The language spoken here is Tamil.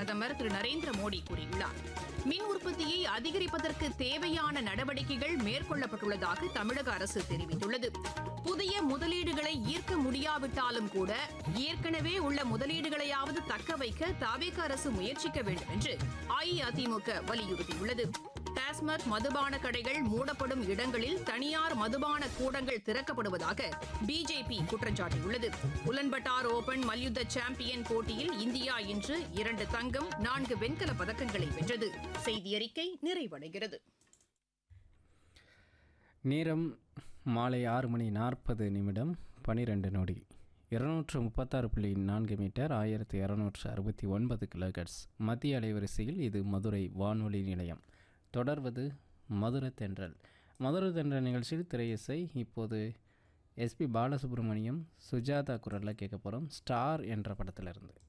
பிரதமர் திரு நரேந்திர மோடி கூறியுள்ளார் மின் உற்பத்தியை அதிகரிப்பதற்கு தேவையான நடவடிக்கைகள் மேற்கொள்ளப்பட்டுள்ளதாக தமிழக அரசு தெரிவித்துள்ளது புதிய முதலீடுகளை ஈர்க்க முடியாவிட்டாலும் கூட ஏற்கனவே உள்ள முதலீடுகளையாவது தக்க வைக்க தவிக அரசு முயற்சிக்க வேண்டும் என்று அஇஅதிமுக வலியுறுத்தியுள்ளது டாஸ்மாக் மதுபான கடைகள் மூடப்படும் இடங்களில் தனியார் மதுபான கூடங்கள் திறக்கப்படுவதாக பிஜேபி குற்றம் சாட்டியுள்ளது உலன்பட்டார் ஓபன் மல்யுத்த சாம்பியன் போட்டியில் இந்தியா இன்று இரண்டு தங்கம் நான்கு வெண்கலப் பதக்கங்களை வென்றது செய்தி அறிக்கை நிறைவடைகிறது நேரம் மாலை ஆறு மணி நாற்பது நிமிடம் பனிரெண்டு நொடி இருநூற்று முப்பத்தாறு புள்ளி நான்கு மீட்டர் ஆயிரத்தி இரநூற்று அறுபத்தி ஒன்பது கிலோகட்ஸ் மத்திய அலைவரிசையில் இது மதுரை வானொலி நிலையம் தொடர்வது மதுரை தென்றல் மதுரை தென்றல் நிகழ்ச்சியில் திரையிசை இப்போது எஸ்பி பாலசுப்ரமணியம் சுஜாதா குரலில் கேட்க போகிறோம் ஸ்டார் என்ற படத்திலிருந்து